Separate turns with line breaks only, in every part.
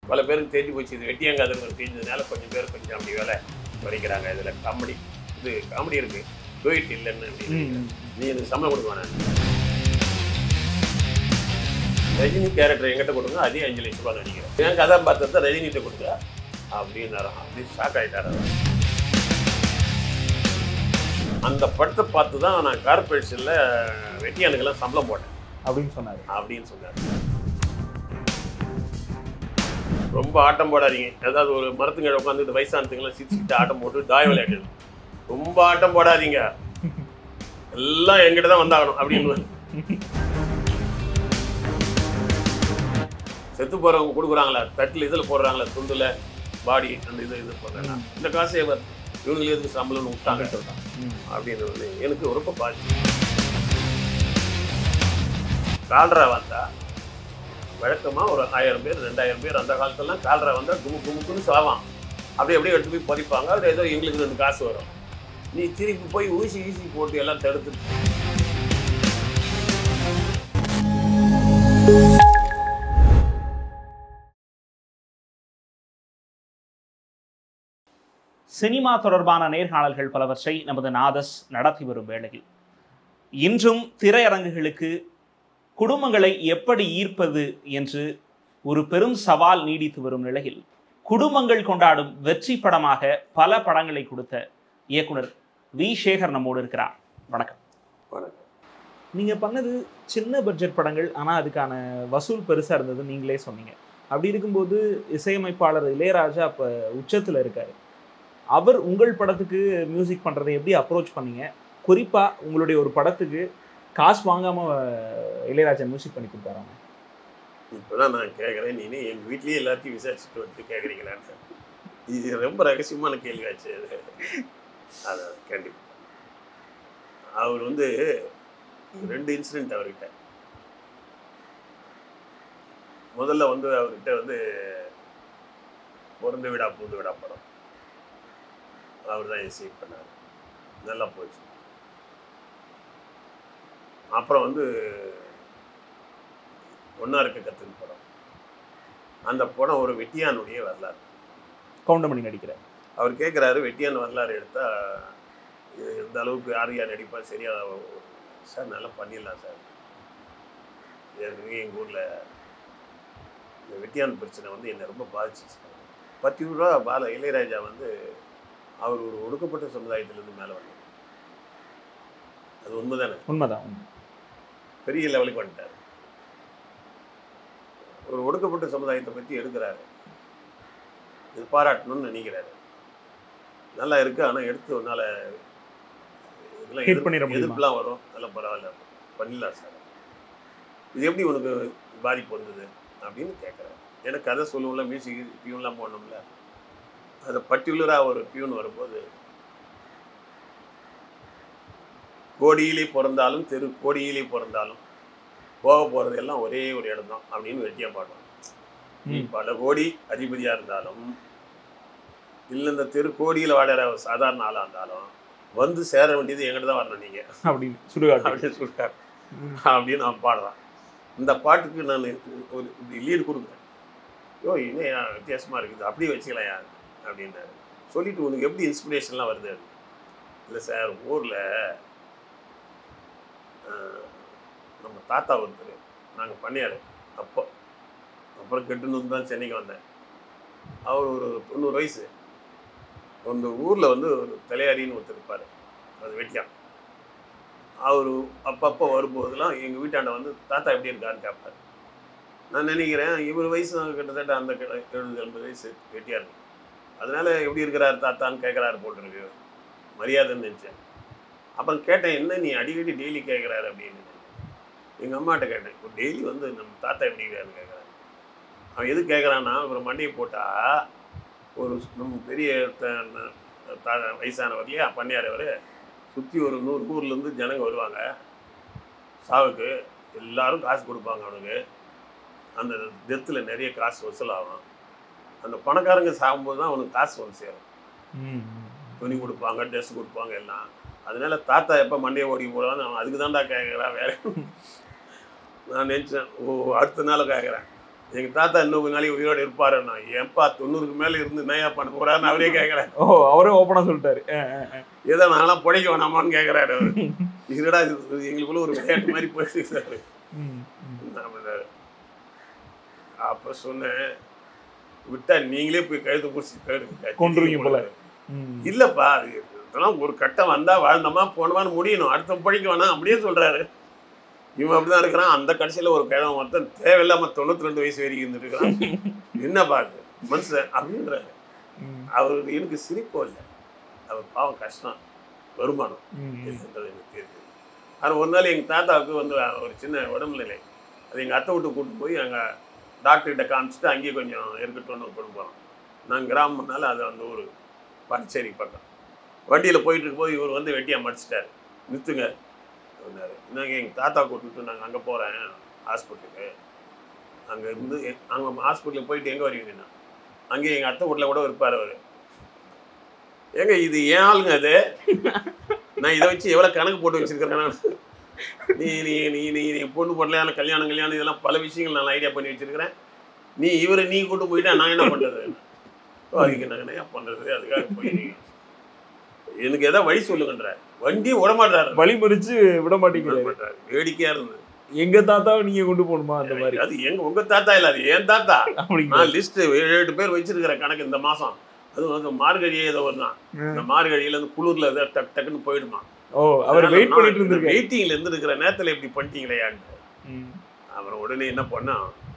பல பேருக்கு தெரிஞ்சு போச்சு இது வெட்டியாங்காதுன்னு தெரிஞ்சதுனால கொஞ்சம் பேர் கொஞ்சம் அப்படி வேலை குறைக்கிறாங்க இதில் காமெடி இது காமெடி இருக்கு டூயிட் இல்லைன்னு அப்படின்னு. நீ எனக்கு சம்பளம் கொடுக்க வேணாம் ரஜினி கேரக்டர் எங்கிட்ட கொடுங்க அதே அஞ்சு லட்ச ரூபாய் நடிக்கிறேன் என் கதாபாத்திரத்தை ரஜினிகிட்ட கொடுங்க அப்படின்னு அப்படி ஷாக் ஆகிட்டார் அவர். அந்த படத்தை பார்த்து தான் நான் கார்பரேஷனில் வெட்டியானுக்கெல்லாம் சம்பளம் போட்டேன்
அப்படின்னு சொன்னாரு
அப்படின்னு சொன்னார் ரொம்ப ஆட்டம் போடாதீங்க ஏதாவது ஒரு மரத்துங்க உட்காந்துட்டு வயசானதுங்கெல்லாம் சிரிச்சுட்டு ஆட்டம் போட்டு தாய விளையாட்டு ரொம்ப ஆட்டம் போடாதீங்க எல்லாம் எங்கிட்ட தான் வந்தாகணும் அப்படின்னு செத்து போறவங்க கொடுக்குறாங்களா தட்டில் இதில் போடுறாங்களா துண்டுல பாடி அந்த இது இது போடுறாங்க இந்த காசை இவர் இவங்களுக்கு எதுக்கு சம்பளம்னு விட்டாங்க
சொல்றான் ம்.
அப்படின்னு வந்து எனக்கு ரொம்ப பாதிச்சு கால்ரா வந்தா வழக்கமா ஒரு ஆயிரம் பேர் ரெண்டாயிரம் பேர் அந்த காலத்துலலாம் கால்ரா வந்தா குமு குமுக்குன்னு சாவான் அப்படியே அப்படியே எடுத்து போய் பதிப்பாங்க அது ஏதோ எங்களுக்கு ரெண்டு காசு வரும் நீ திருப்பி போய் ஊசி ஊசி போட்டு எல்லாம் தடுத்து
சினிமா தொடர்பான நேர்காணல்கள் பலவற்றை நமது நாதஸ் நடத்தி வரும் வேளையில் இன்றும் திரையரங்குகளுக்கு குடும்பங்களை எப்படி ஈர்ப்பது என்று ஒரு பெரும் சவால் நீடித்து வரும் நிலையில் குடும்பங்கள் கொண்டாடும் வெற்றி படமாக பல படங்களை கொடுத்த இயக்குனர் வி சேகர் நம்மோடு இருக்கிறார் வணக்கம்
வணக்கம்.
நீங்க பண்ணது சின்ன பட்ஜெட் படங்கள் ஆனா அதுக்கான வசூல் பெருசா இருந்தது நீங்களே சொன்னீங்க அப்படி இருக்கும்போது இசையமைப்பாளர் இளையராஜா அப்ப உச்சத்துல இருக்காரு அவர் உங்கள் படத்துக்கு மியூசிக் பண்றதை எப்படி அப்ரோச் பண்ணீங்க குறிப்பா உங்களுடைய ஒரு படத்துக்கு காசு வாங்காம அஹ், இளையராஜா மியூசிக் பண்ணி கொடுத்தாராங்க
இப்போதான் நான் கேட்குறேன் நீனே எங்கள் வீட்லேயே எல்லாத்தையும் விசாரிச்சுட்டு வந்து கேட்குறீங்களான்னு இது ரொம்ப ரகசியமான கேள்வியாச்சு அது அதான் கண்டிப்பாக அவர் வந்து ரெண்டு இன்சிடென்ட் அவர்கிட்ட முதல்ல வந்து அவர்கிட்ட வந்து பிறந்த விடா பூந்து விடா படம் அவர் தான் இசை பண்ணார் நல்லா போச்சு அப்புறம் வந்து ஒன்றா இருக்க கத்துன்னு படம் அந்த படம் ஒரு வெட்டியானுடைய வரலாறு
கவுண்டமணி நடிக்கிறார்
அவர் கேட்குறாரு வெட்டியான் வரலாறு எடுத்தா இது இந்த அளவுக்கு யார் யார் நடிப்பா சரியா சார் நல்லா பண்ணிடலாம் சார் ஏற்கனவே எங்கள் ஊரில் இந்த வெட்டியான் பிரச்சனை வந்து என்னை ரொம்ப பாதிச்சிச்சு சார் பத்து ரூபா பால இளையராஜா வந்து அவர் ஒரு ஒடுக்கப்பட்ட சமுதாயத்திலேருந்து மேலே வந்தார் அது உண்மைதானே
உண்மைதான் உண்மை.
பெரிய லெவலுக்கு வந்துட்டார் ஒரு ஒடுக்கப்பட்ட சமுதாயத்தை பற்றி எடுக்கிறாரு இது பாராட்டணும்னு நினைக்கிறாரு நல்லா இருக்கு ஆனால் எடுத்து உன்னால இதெல்லாம்
Hit
எதிர்ப்பு-
பண்ணிட முடியுமா?
எதிர்ப்புலாம் வரும் அதெல்லாம் பரவாயில்ல பண்ணிடலாம் சார் இது எப்படி உனக்கு பாதிப்பு வந்தது அப்படின்னு கேட்குறாரு எனக்கு கதை சொல்லுவோம்ல மியூசிக் பியூன்லாம் போடணும்ல அது பர்டிகுலராக ஒரு பியூன் வரும்போது கோடியிலே பிறந்தாலும் தெரு கோடியிலே பிறந்தாலும் போக போகிறது எல்லாம் ஒரே ஒரு இடம் தான் அப்படின்னு வெட்டியாக பாடுவாங்க நீ
ம்.
பல கோடி அதிபதியாக இருந்தாலும் இல்லை இந்த தெரு கோடியில் வாடுற ஒரு சாதாரண ஆளாக இருந்தாலும் வந்து சேர வேண்டியது எங்கிட்ட தான் வரணும் நீங்கள்
அப்படின்னு சுடுகாட்டு
அப்படின்னு சொல்லிட்டார் அப்படின்னு நான் பாடுறேன் இந்த பாட்டுக்கு நான் ஒரு லீடு கொடுக்குறேன் யோ இன்னும் வித்தியாசமாக இருக்குது அப்படியே வச்சுக்கலையா அப்படின்னாரு சொல்லிட்டு உனக்கு எப்படி இன்ஸ்பிரேஷன்லாம் வருது இல்லை சார் ஊரில் நம்ம தாத்தா ஒருத்தர் நாங்கள் பண்ணியார் அப்போ அப்புறம் கெட்டுன்னு வந்து தான் சென்னைக்கு வந்தேன் அவர் ஒரு தொண்ணூறு வயசு அந்த ஊரில் வந்து ஒரு தலையாரின்னு ஒருத்தர் இருப்பார் அது வெட்டியான் அவர் அப்பப்போ வரும்போதெல்லாம் எங்கள் வீட்டாண்ட வந்து தாத்தா எப்படி இருக்காருன்னு கேட்பார் நான் நினைக்கிறேன் இவர் வயசு கிட்டத்தட்ட அந்த கிட்ட எழுபது எண்பது வயசு வெட்டியாக இருக்கு அதனால எப்படி இருக்கிறார் தாத்தான்னு கேட்குறாரு போட்டிருக்கு மரியாதைன்னு நினச்சேன் அப்புறம் கேட்டேன் என்ன நீ அடிக்கடி டெய்லி கேட்குறாரு அப்படின்னு எங்கள் அம்மாட்ட கேட்டேன் இப்போ டெய்லி வந்து நம்ம தாத்தா எப்படி இருக்காருன்னு கேட்குறாரு அவன் எது கேட்குறான்னா ஒரு மண்டையை போட்டால் ஒரு நம்ம பெரிய த- த- வயசானவர் இல்லையா பண்ணியார் அவர் சுற்றி ஒரு நூறு ஊர்லேருந்து ஜனங்க வருவாங்க சாவுக்கு எல்லாரும் காசு கொடுப்பாங்க அவனுக்கு அந்த டெத்தில் நிறைய காசு வசூலாகும் அந்த பணக்காரங்க சாகும்போது தான் அவனுக்கு காசு வந்து சேரும்
ம், ம்.
துணி கொடுப்பாங்க ட்ரெஸ் கொடுப்பாங்க எல்லாம் அதனால தாத்தா எப்போ மண்டையை ஓடி போடுவான்னு அவன் அதுக்கு தான்டா கேட்குறான் வேற நான் நினச்சேன் ஓ அடுத்த நாள் கேட்குறேன் எங்கள் தாத்தா இன்னும் கொஞ்ச நாளைக்கு உயிரோடு இருப்பாருன்னா ஏன்பா தொண்ணூறுக்கு மேலே இருந்து நயா பண்ண போகிறாருன்னு அவரே கேட்குறாரு
ஓ அவரே ஓப்பனா சொல்லிட்டாரு அஹ், அஹ், அஹ்.
ஏதோ நான்லாம் பிழைக்க வேணாமான்னு கேட்குறாரு அவர் இதுடா இது எங்களுக்குள்ள ஒரு விளையாட்டு மாதிரி போயிட்டு சார்
ம், ம்.
அப்படின்னாரு அப்போ சொன்னேன் விட்டா நீங்களே போய் கழுத்து பிடிச்சி
கொன்றுவீங்க போல. ம்.
இல்லைப்பா அது இதெல்லாம் ஒரு கட்டம் வந்தால் வாழ்ந்தோமா போனோமான்னு முடியணும் அடுத்த படிக்க வேணாம் அப்படியே சொல்கிறாரு இவன் அப்படிதான் இருக்கிறான் அந்த கடைசியில் ஒரு கிழமை மொத்தம் தேவையில்லாமல் தொண்ணூற்றி ரெண்டு வயசு வரைக்கும் இருந்துருக்கிறான் என்ன பாக்கு மனுஷன் அப்படின்றாரு
ம்,
அவர் எனக்கு சிரிப்போ இல்லை அவர் பாவம் கஷ்டம் வருமானம்
ம், ம்.
இருக்கின்றது எனக்கு தெரியுது ஆனால் ஒரு நாள் எங்கள் தாத்தாவுக்கு வந்து ஒரு சின்ன உடம்பு நிலை அது எங்கள் அத்தை விட்டு கூட்டு போய் எங்கள் டாக்டர்கிட்ட காமிச்சிட்டு அங்கேயே கொஞ்சம் இருக்கட்டும்னு கொண்டு போகிறோம் நான் கிராமம்னால அது அந்த ஊர் பாண்டிச்சேரி பக்கம் வண்டியில் போயிட்டு இருக்கும்போது இவர் வந்து வெட்டியாக மடிச்சிட்டாரு நிறுத்துங்க அப்படின்னாரு நாங்கள் எங்கள் தாத்தா கூட்டிட்டு நாங்கள் அங்கே போகிறேன் ஹாஸ்பிட்டலுக்கு அங்கே இருந்து அங்கே ஹாஸ்பிட்டலுக்கு போயிட்டு எங்கே வருவீங்கன்னா அங்கேயே எங்கள் அத்தை வீட்டில் கூட இருப்பார் அவர் ஏங்க இது ஏன் ஆளுங்க அது நான் இதை வச்சு எவ்வளோ கணக்கு போட்டு வச்சிருக்கிறேன் நான் நீ நீ நீ நீ நீ பொண்ணு போடல கல்யாணம் கல்யாணம் இதெல்லாம் பல விஷயங்கள் நான் ஐடியா பண்ணி வச்சிருக்கிறேன் நீ இவரை நீ கூட்டு போயிட்டா நான் என்ன பண்ணுறது அதுக்கு நான் என்ன பண்ணுறது அதுக்காக போய் நீ எனக்கு ஏதாவது வழி சொல்லுங்கன்ற வண்டி விடமாட்டாரு
வழி மறிச்சு விட மாட்டேங்கிறாரு
விடமாட்டாரு வேடிக்கையா இருந்தது
எங்க தாத்தாவை நீங்க கொண்டு போகணுமா அந்த மாதிரி
அது எங்க உங்க தாத்தா இல்ல அது ஏன் தாத்தா
அப்படிங்களா
நான் லிஸ்ட் ஏழு எட்டு பேர் வச்சிருக்கிற கணக்கு இந்த மாசம் அது வந்து மார்கழியே ஏதோ வருதான் இந்த மார்கழியில இருந்து குளிர்ல ஏதோ டக் டக்குன்னு போயிடுமா
ஓ அவர் வெயிட் பண்ணிட்டு இருந்திருக்காரு
வெயிட்டிங்ல இருந்து இருக்கிற நேரத்துல இப்படி பண்ணிட்டீங்களேயான்னு
ம்.
அப்புறம் உடனே என்ன பண்ணா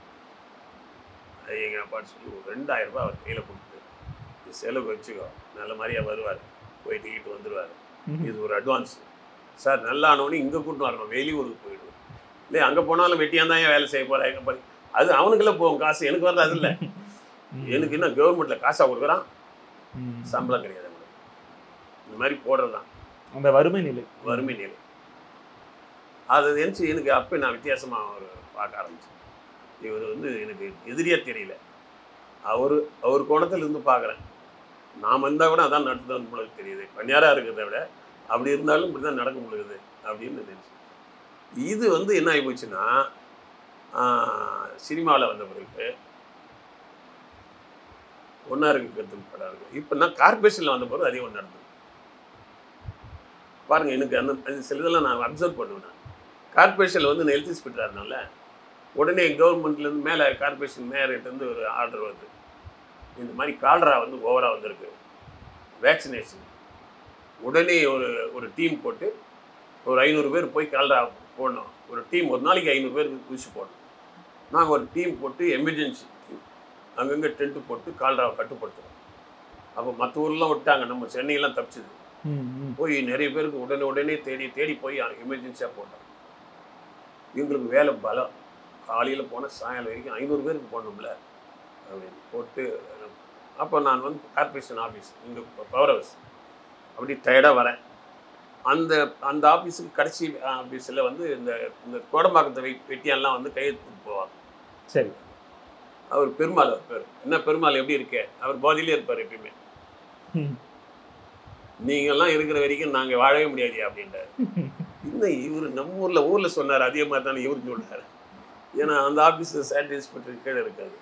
எங்க அப்பா சொல்லி ஒரு ரெண்டாயிரம் ரூபாய் அவர் கையில கொடுத்து இது செலவு வச்சுக்கோ நல்ல மாதிரியா வருவார் போய் டிக்கெட் வந்துருவார்
ம்.
இது ஒரு அட்வான்ஸ் சார் நல்லா ஆனவனே இங்கே கூட்டு வரணும் வெளியூருக்கு போயிடுவோம் இல்லை அங்கே போனாலும் வெட்டியாக தான் ஏன் வேலை செய்ய போகிறா எங்கே போய் அது அவனுக்குள்ள போகும் காசு எனக்கு வரல அது இல்லை
ம்.
எனக்கு என்ன கவர்மெண்ட்டில் காசாக கொடுக்குறான்
ம்.
சம்பளம் கிடையாது அவனுக்கு இந்த மாதிரி போடுறது தான்
அந்த வறுமை நிலை
வறுமை நிலை அது நினச்சி எனக்கு அப்போ நான் வித்தியாசமாக ஒரு பார்க்க ஆரம்பிச்சேன் இவர் வந்து எனக்கு எதிரியா தெரியல அவர் அவர் கோணத்துல இருந்து பார்க்குறேன் நாம் இருந்தால் கூட அதான் நடத்துதான் போல தெரியுது பணியாராக இருக்கிறத விட அப்படி இருந்தாலும் இப்படி தான் நடக்க முடியுது அப்படின்னு நினைச்சேன் இது வந்து என்ன ஆகி போச்சுன்னா சினிமாவில் வந்த பிறகு ஒன்றா இருக்கு கருத்து படம் இருக்கு இப்போ நான் கார்பரேஷனில் வந்த பிறகு அதே ஒன்று நடந்தது பாருங்க எனக்கு அந்த அது சில இதெல்லாம் நான் அப்சர்வ் பண்ணுவேன் நான் கார்பரேஷனில் வந்து நான் ஹெல்த் இன்ஸ்பெக்டராக இருந்தோம்ல உடனே கவர்மெண்ட்லேருந்து மேலே கார்பரேஷன் மேயர்கிட்டருந்து ஒரு ஆர்டர் வருது இந்த மாதிரி கால்ரா வந்து ஓவராக வந்திருக்கு வேக்சினேஷன் உடனே ஒரு ஒரு டீம் போட்டு ஒரு ஐநூறு பேர் போய் கால்ரா போடணும் ஒரு டீம் ஒரு நாளைக்கு ஐநூறு பேருக்கு ஊசி போடணும் நாங்கள் ஒரு டீம் போட்டு எமர்ஜென்சி டீம் அங்கங்கே டென்ட்டு போட்டு கால்ராவை கட்டுப்படுத்துகிறோம் அப்போ மற்ற ஊர்லாம் விட்டாங்க நம்ம சென்னையெல்லாம் தப்பிச்சுது
ம், ம்.
போய் நிறைய பேருக்கு உடனே உடனே தேடி தேடி போய் எமர்ஜென்சியாக போட்டோம் எங்களுக்கு வேலை பலம் காலையில் போனால் சாயங்காலம் வரைக்கும் ஐநூறு பேருக்கு போடணும்ல அப்படின்னு போட்டு அப்போ நான் வந்து கார்பரேஷன் ஆஃபீஸ் இங்கே பவர் ஹவுஸ் அப்படி டயர்டாக வரேன் அந்த அந்த ஆஃபீஸுக்கு கடைசி ஆஃபீஸில் வந்து இந்த இந்த கோடம்பாக்கத்தை வெ வெட்டியான்லாம் வந்து கையெழுத்து போவாங்க
சரி
அவர் பெருமாள் அவர் பேர் என்ன பெருமாள் எப்படி இருக்கே அவர் போதையிலே இருப்பார் எப்பயுமே
ம்.
நீங்கெல்லாம் இருக்கிற வரைக்கும் நாங்கள் வாழவே முடியாது அப்படின்றாரு இன்னும் இவர் நம்ம ஊரில் ஊரில் சொன்னார் அதே மாதிரி தானே இவரும் சொன்னார் ஏன்னா அந்த ஆஃபீஸில் சேட் இன்ஸ்பெக்டர் கீழே இருக்காது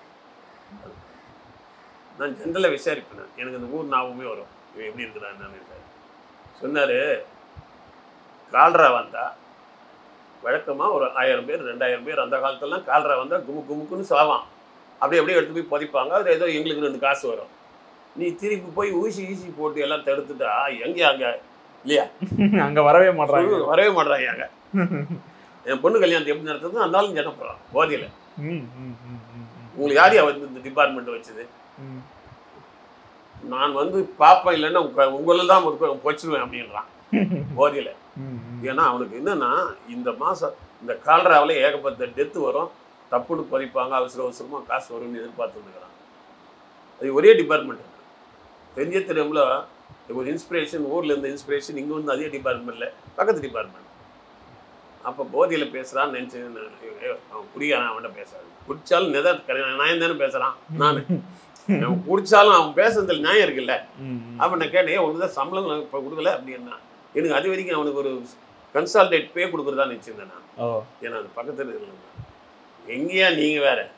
நான் ஜென்ரலாக விசாரிப்பேன் நான். எனக்கு அந்த ஊர் ஞாபகமே வரும் இவன் எப்படி இருக்கிறான் என்னன்னு சொன்னார் கால்ரா வந்தா வழக்கமாக ஒரு ஆயிரம் பேர் ரெண்டாயிரம் பேர் அந்த காலத்துலலாம் கால்ரா வந்தால் குமு குமுக்குன்னு சாவான் அப்படியே அப்படியே எடுத்து போய் புதைப்பாங்க அது ஏதோ எங்களுக்கு ரெண்டு காசு வரும் நீ திருப்பி போய் ஊசி ஊசி போட்டு எல்லாம் தடுத்துட்டா எங்கே அங்கே இல்லையா
அங்க வரவே மாட்டாங்க
சொல்லு, வரவே மாட்றாங்க அங்க என் பொண்ணு கல்யாணத்தை எப்படி நடத்துறது அந்த ஆளும் ஜன போகிறான் போதையில்
ம், ம், ம், ம், ம்.
உங்களுக்கு யார் யா வந்து இந்த டிபார்ட்மெண்ட் வச்சது
ம்.
நான் வந்து பார்ப்பேன் இல்லைன்னா உங்க- உங்களை தான் வச்சிருவேன் அப்படின்றான் போதையில்
ம், ம்.
ஏன்னா அவனுக்கு என்னன்னா இந்த மாதம் இந்த கால்ராவில் ஏகப்பட்ட டெத்து வரும் தப்புன்னு பதிப்பாங்க அவசர அவசரமாக காசு வரும்னு எதிர்பார்த்துருக்கிறான் அது ஒரே டிபார்ட்மெண்ட் தெரிஞ்ச தெரியும்ல ஒரு இன்ஸ்பிரேஷன் ஊரில் இருந்த இன்ஸ்பிரேஷன் இங்கே வந்து அதே டிபார்ட்மெண்ட்டில் பக்கத்து டிபார்ட்மெண்ட் அப்போ போதையில் பேசுகிறான்னு நினச்சி அவன் குடிக்காரன் அவன்கிட்ட பேசுறான் குடிச்சாலும் நிதா நியாயம் தானே பேசுகிறான் நான் அவன் குடிச்சாலும் அவன் பேசுறதுல நியாயம் இருக்குல்ல
ம், ம்.
அப்போ நான் கேட்டேன் "ஏன் உனக்கு தான் சம்பளம் இப்போ கொடுக்கல அப்படின்னா எனக்கு அது வரைக்கும் அவனுக்கு ஒரு கன்சால்டேட் பே கொடுக்குறதா நினச்சிருந்தேன் நான்
ஓ
ஏன்னா அது பக்கத்தில் இருந்தாங்க எங்கேயா நீங்கள் வேற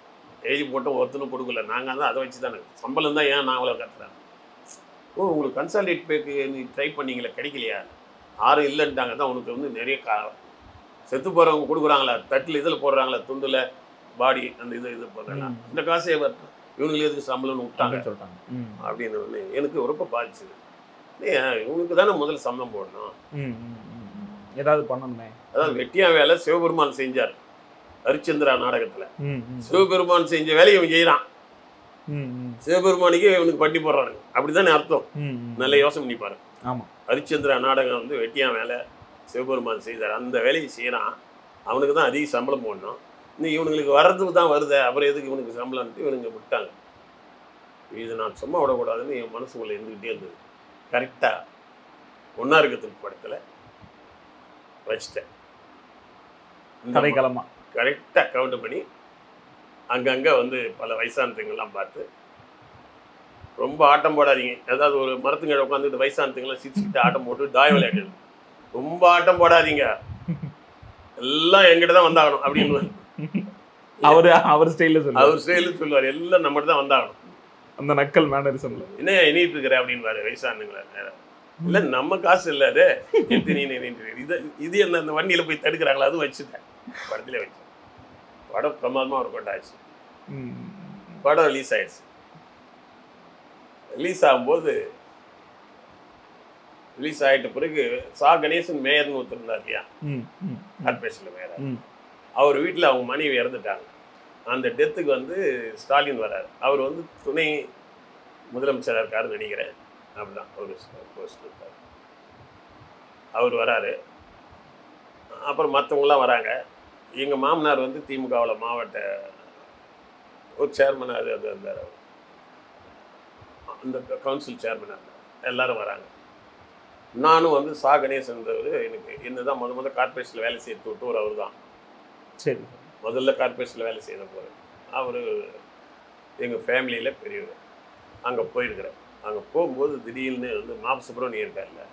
எழுதி போட்டு ஒருத்தனும் கொடுக்கல நாங்கள் தான் அதை வச்சு தானே சம்பளம் தான் ஏன் நான் அவ்வளோ கத்துறேன் ஓ உங்களுக்கு கன்சால்டேட் பேக்கு நீ ட்ரை பண்ணீங்களே கிடைக்கலையா யாரும் இல்லைன்ட்டாங்க தான் உனக்கு வந்து நிறைய கா செத்து போகிறவங்க கொடுக்குறாங்களா தட்டில் இதில் போடுறாங்களா துண்டில் பாடி அந்த இது இது போடுறாங்களா
ம்.
இந்த காசே வரட்டும் இவங்களுக்கு எதுக்கு சம்பளம்னு விட்டாங்க
அப்படின்னு சொல்லிட்டாங்க ம்.
அப்படின்னு ஒண்ணு எனக்கு ரொம்ப பாதிச்சுது ஏன் இவனுக்கு தானே முதல்ல சம்பளம் போடணும்
ம், ம், ம், ம். ஏதாவது பண்ணணுமே
அதாவது வெட்டியா வேலை சிவபெருமான் செஞ்சார் ஹரிச்சந்திரா நாடகத்துல
ம், ம்,
சிவபெருமான் செஞ்ச வேலையை இவன் செய்யறான்
ம், ம்,
சிவபெருமானுக்கே இவனுக்கு பட்டி போடுறானுங்க அப்படிதானே அர்த்தம்
ம், ம்.
நல்ல யோசனை பண்ணி பாரு
ஆமா
ஹரிச்சந்திரா நாடகம் வந்து வெட்டியா வேலை சிவபெருமான் செய்தார் அந்த வேலையை செய்யறான் அவனுக்கு தான் அதிக சம்பளம் போடணும் இன்னும் இவனுங்களுக்கு வர்றதுக்கு தான் வருது அப்புறம் எதுக்கு இவனுக்கு சம்பளம்ட்டு இவனுங்க விட்டாங்க இது நான் சும்மா விடக்கூடாதுன்னு என் மனசுக்குள்ள இருந்துக்கிட்டே இருந்தது கரெக்டாக ஒன்றா இருக்கிறதுக்கு படத்தில் வச்சிட்டேன்
கதைக்களமா
கரெக்டாக கவுண்ட் பண்ணி அங்கங்கே வந்து பல வயசானதுங்கெல்லாம் பார்த்து ரொம்ப ஆட்டம் போடாதீங்க அதாவது ஒரு மரத்துங்கட உட்காந்துட்டு வயசானதுங்கெல்லாம் சிரிச்சுக்கிட்டு ஆட்டம் போட்டு தாய விளையாட்டு ரொம்ப ஆட்டம் போடாதீங்க எல்லாம் எங்கிட்ட தான் வந்தாகணும் அப்படின்னு
அவரு அவர் ஸ்டைல்ல சொல்லுவார்
அவர் ஸ்டைலு சொல்லுவார் எல்லாம் நம்மகிட்ட தான் வந்தாகணும்
அந்த நக்கல் மேனரிசம்ல
என்ன எண்ணிட்டு இருக்கிற அப்படின்னு வயசானுங்களா இல்ல நம்ம காசு இல்ல அது எட்டு நீ எண்ணிட்டு இருக்க. இது இது என்ன அந்த வண்டியில போய் தடுக்கிறாங்களா அதுவும் வச்சுட்டேன் படத்துல வச்சேன் படம் பிரமாதமா ஒரு கொண்டாச்சு படம் ரிலீஸ் ஆயிடுச்சு ரிலீஸ் ஆகும்போது ரிலீஸ் ஆயிட்ட பிறகு சா கணேசன் மேயர்னு ஒருத்தர் இருந்தார் இல்லையா கார்பரேஷனில் மேயர்
ம்.
அவர் வீட்டில் அவங்க மனைவி இறந்துட்டாங்க அந்த டெத்துக்கு வந்து ஸ்டாலின் வராரு அவர் வந்து துணை முதலமைச்சராக இருக்காருன்னு நினைக்கிறேன் அப்படிதான் ஒரு போஸ்ட் இருக்கார் அவர் வராரு அப்புறம் மற்றவங்களாம் வராங்க எங்கள் மாமனார் வந்து திமுகவில் மாவட்ட ஒரு சேர்மனாக அது அது இருந்தார் அவர். அந்த கவுன்சில் சேர்மனாக இருந்தார் எல்லாரும் வராங்க நானும் வந்து சா கணேசன்றவர் எனக்கு என்ன தான் முத முத கார்பரேஷனில் வேலை செய்ய விட்டவர் அவர் தான்
சரி
முதல்ல கார்பரேஷனில் வேலை செய்த போது அவர் எங்கள் ஃபேமிலியில் பெரியவர் அங்கே போயிருக்கிறேன் அங்கே போகும்போது திடீர்னு வந்து மாப் சுப்ரமணியம் இருக்கார்ல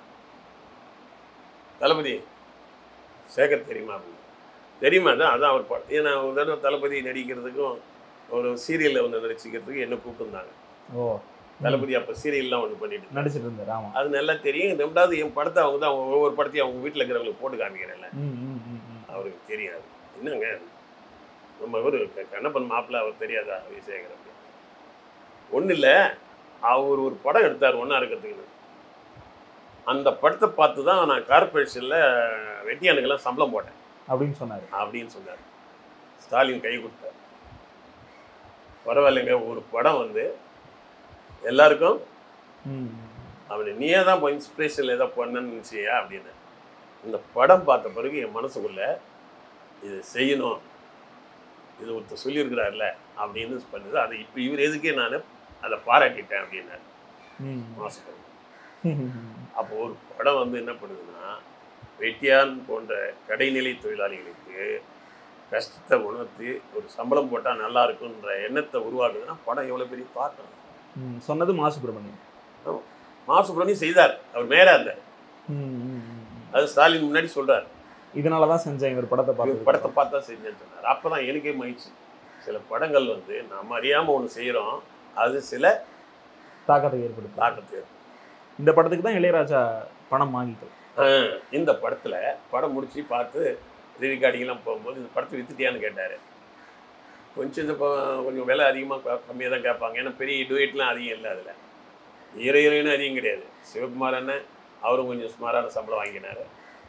தளபதி சேகர் தெரியுமா அப்படின்னு தெரியுமா தான் அதான் அவர் படம் ஏன்னா ஒரு தடவை தளபதி நடிக்கிறதுக்கும் ஒரு சீரியலில் ஒன்று நடிச்சிக்கிறதுக்கு என்ன கூப்பிட்டுருந்தாங்க
ஓ
தளபதி அப்போ சீரியல்லாம் ஒன்று பண்ணிட்டு இருந்தாரு.
நடிச்சிட்டு இருந்தார் ஆமா
அது நல்லா தெரியும் ரெண்டாவது என் படத்தை அவங்க தான் அவங்க ஒவ்வொரு படத்தையும் அவங்க வீட்டில் இருக்கிறவங்களுக்கு போட்டு காமிக்கிறேன்ல
ம், ம், ம், ம்.
அவருக்கு தெரியாது என்னங்க நம்ம இவர் கண்ணப்பன் மாப்பிள்ள அவர் தெரியாதா விஜயகர் ஒன்றும் இல்லை அவர் ஒரு படம் எடுத்தார் ஒன்றா இருக்கிறதுக்கு அந்த படத்தை பார்த்து தான் நான் கார்பரேஷனில் வெட்டியானுக்கெல்லாம் சம்பளம் போட்டேன்
அப்படின்னு சொன்னாரு
அப்படின்னு சொன்னார் ஸ்டாலின் கை கொடுத்தார் பரவாயில்லைங்க ஒரு படம் வந்து எல்லாருக்கும்
ம்,
அவனை நீயே தான் இன்ஸ்பிரேஷனில் ஏதோ பண்ணன்னு நினச்சியா அப்படின்னு இந்த படம் பார்த்த பிறகு என் மனசுக்குள்ள இது செய்யணும் இது ஒருத்தர் சொல்லியிருக்கிறார்ல அப்படின்னு பண்ணுது அதை இப்போ இவர் எதுக்கே நான் அதை பாராட்டிட்டேன் அப்படின்னாரு
ம்,
மாசம்
ம்.
அப்போ ஒரு படம் வந்து என்ன பண்ணுதுன்னா வெட்டியான் போன்ற கடைநிலை தொழிலாளிகளுக்கு கஷ்டத்தை உணர்த்தி ஒரு சம்பளம் போட்டால் நல்லா இருக்குன்ற எண்ணத்தை உருவாக்குதுன்னா படம் எவ்வளோ பெரிய தாக்கம்
ம், சொன்னது மா சுப்பிரமணியம்
மா சுப்ரமணியம் செய்தார் அவர் மேலே இருந்தார்
ம், ம், ம், ம்.
அது ஸ்டாலின் முன்னாடி சொல்றார்
இதனாலதான் செஞ்சேன் இவர் படத்தை
இவர்
பார்த்து
படத்தை பார்த்தா செஞ்சேன்னு சொன்னார் அப்பதான் எனக்கே மகிழ்ச்சி சில படங்கள் வந்து நம்ம அறியாம ஒன்று செய்கிறோம் அது சில
தாக்கத்தை ஏற்படுத்த
தாக்கத்தை ஏற்படுத்தும்.
இந்த படத்துக்கு தான் இளையராஜா பணம் வாங்கிக்கல
ஆஹ் இந்த படத்துல படம் முடிச்சு பார்த்து ரீகார்டிங்லாம் போகும்போது இந்த படத்தை வித்துட்டியான்னு கேட்டாரு கொஞ்சம் இந்த ப- கொஞ்சம் விலை அதிகமாக கம்மியாக தான் கேட்பாங்க ஏன்னா பெரிய டுவேட்லாம் அதிகம் இல்லை அதில் ஹீரோ ஹீரோயினும் அதிகம் கிடையாது சிவகுமார் அண்ணன் அவரும் கொஞ்சம் சுமாரான சம்பளம் வாங்கினாரு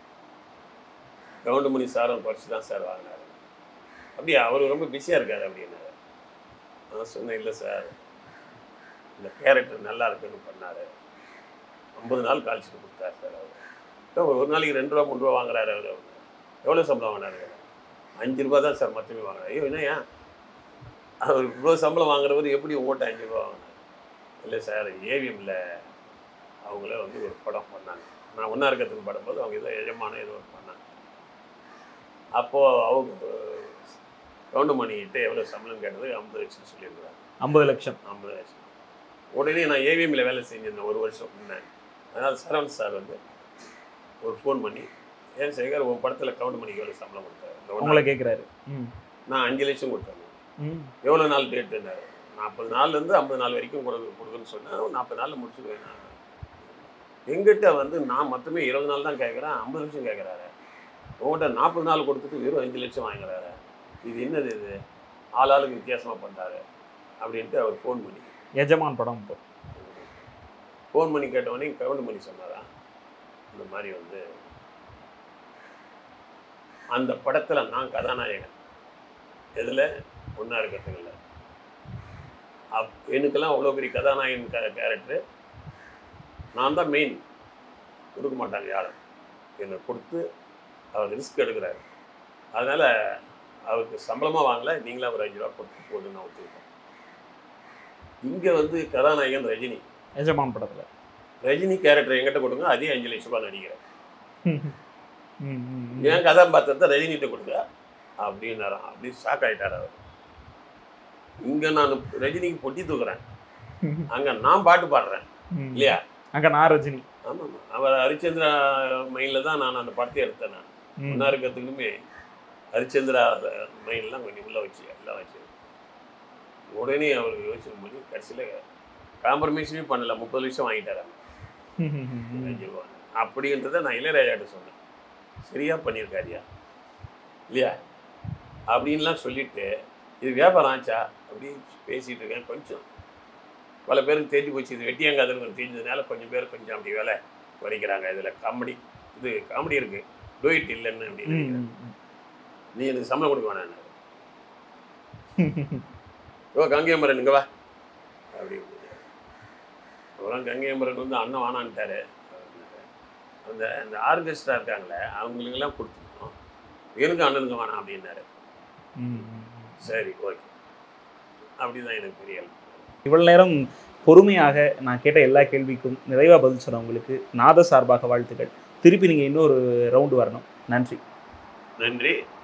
கவுண்டமணி சாரும் குறைச்சி தான் சார் வாங்கினாரு அப்படியா அவர் ரொம்ப பிஸியாக இருக்காரு அப்படின்னாரு நான் சொன்னேன் இல்லை சார் இந்த கேரக்டர் நல்லா இருக்குன்னு பண்ணாரு ஐம்பது நாள் காய்ச்சிட்டு கொடுத்தாரு சார் அவர் ஒரு ஒரு நாளைக்கு ரெண்டு ரூபா மூணு ரூபா வாங்குறாரு அவர் எவ்வளோ சம்பளம் வாங்கினாரு அஞ்சு ரூபா தான் சார் மொத்தமே வாங்குறாரு ஐயோ என்னய்யா அவர் இவ்வளோ சம்பளம் வாங்குறவர் எப்படி உங்கள்கிட்ட அஞ்சு ரூபா வாங்கினார் இல்லை சார் ஏவிஎம்ல அவங்கள வந்து ஒரு படம் பண்ணாங்க நான் ஒன்றா இருக்கிறதுக்கு படும்போது அவங்க ஏதோ எஜமான ஏதோ ஒரு பண்ணாங்க அப்போது அவங்க கவுண்டமணிகிட்ட எவ்வளோ சம்பளம் கேட்டது ஐம்பது லட்சம் சொல்லியிருக்கிறாங்க
ஐம்பது லட்சம்
ஐம்பது லட்சம் உடனே நான் ஏவிஎம்ல வேலை செஞ்சிருந்தேன் ஒரு வருஷம் முன்னாடி அதனால் சரவண் சார் வந்து ஒரு ஃபோன் பண்ணி ஏன் சேகர் உன் படத்தில் கவுண்ட் மணிக்கு எவ்வளோ சம்பளம் கொடுத்தாரு இந்த ஒண்ணா-
உங்களை கேட்குறாரு ம்
நான் அஞ்சு லட்சம் கொடுத்தேன்
ம்
எவ்வளோ நாள் டேட்டுன்னாரு நாற்பது நாள்லேருந்து ஐம்பது நாள் வரைக்கும் கொடு கொடுக்குன்னு சொன்னேன் நாற்பது நாளில் முடிச்சுடுவேன் நான் எங்கிட்ட வந்து நான் மொத்தமே இருபது நாள் தான் கேட்குறேன் ஐம்பது லட்சம் கேட்குறாரு உங்கள்கிட்ட நாற்பது நாள் கொடுத்துட்டு வெறும் அஞ்சு லட்சம் வாங்குறாரு இது என்னது இது ஆளாளுக்கு வித்தியாசமாக பண்ணுறாரு அப்படின்ட்டு அவர் ஃபோன் பண்ணி
எஜமான் படம் இப்போ
ஃபோன் பண்ணி கேட்டவொடனே கவுண்ட் பண்ணி சொன்னாரா இந்த மாதிரி வந்து அந்த படத்தில் நான் கதாநாயகன் எதில் ஒன்றா இருக்கிறதுங்கள அப் எனக்கெல்லாம் அவ்வளோ பெரிய கதாநாயகன் கே கேரக்டர் நான் தான் மெயின் கொடுக்க மாட்டாங்க யாரும் என்னை கொடுத்து அவர் ரிஸ்க் எடுக்கிறாரு அதனால் அவருக்கு சம்பளமாக வாங்கல நீங்களே ஒரு அஞ்சு ரூபா கொடுத்து போதுன்னு நான் ஒத்துக்கிட்டேன் இங்கே வந்து கதாநாயகன் ரஜினி
எஜமான் படத்துல
ரஜினி கேரக்டர் எங்கிட்ட கொடுங்க அதே அஞ்சு லட்ச ரூபாய் நடிக்கிறேன்
ம், ம், ம்.
என் கதாபாத்திரத்தை ரஜினிகிட்ட கொடுங்க அப்படின்னாராம் அப்படி ஷாக் ஆயிட்டார் அவர் இங்கே நான் ரஜினிக்கு பொட்டி தூக்குறேன் அங்கே நான் பாட்டு பாடுறேன்
ம்.
இல்லையா
அங்க நான் ரஜினி
ஆமாம் அவர் ஹரிச்சந்திரா மைண்டில் தான் நான் அந்த படத்தை எடுத்தேன் நான்
ம்.
ஒன்றா இருக்கிறதுக்குமே ஹரிச்சந்திரா மைண்ட்லாம் கொஞ்சம் உள்ளே வச்சு எல்லாம் வச்சு உடனே அவர் யோசனை பண்ணி கடைசியில் காம்ப்ரமைஸுமே பண்ணல முப்பது லட்சம் வாங்கிட்டாரு
ம், ம், ம், ம்.
அஞ்சு ரூபா அப்படின்றத நான் இளையராஜாட்ட சொன்னேன் சரியா பண்ணியிருக்காரியா இல்லையா அப்படின்லாம் சொல்லிட்டு இது வியாபாரம் ஆச்சா அப்படி பேசிகிட்டு இருக்கேன் கொஞ்சம் பல பேருக்கு தெரிஞ்சு போச்சு இது வெட்டியாங்காதுன்னு தெரிஞ்சதுனால கொஞ்சம் பேர் கொஞ்சம் அப்படி வேலை குறைக்கிறாங்க இதில் காமெடி இது காமெடி இருக்குது டூயிட் இல்லைன்னு அப்படின்னு
ம்,
நினைக்கிறேன்.
ம், ம்.
நீ எனக்கு சம்பளம் கொடுக்க வேணாம் ஓ கங்கையம்பரன் இங்கே வா அப்படி அப்புறம் கங்கையம்பரன் வந்து அண்ணன் வானான்ட்டாரு அந்த அந்த ஆர்கெஸ்ட்ரா இருக்காங்களே அவங்களுக்கெல்லாம் கொடுத்துருக்கோம் எனக்கு அண்ணனுக்கு வேணாம் அப்படின்னாரு
ம், ம், ம்.
சரி ஓகே அப்படிதான் எனக்கு புரியல
இவ்வளவு நேரம் பொறுமையாக நான் கேட்ட எல்லா கேள்விக்கும் நிறைவா பதில் சொன்ன உங்களுக்கு நாத சார்பாக வாழ்த்துக்கள் திருப்பி நீங்க இன்னொரு ரவுண்டு வரணும் நன்றி
நன்றி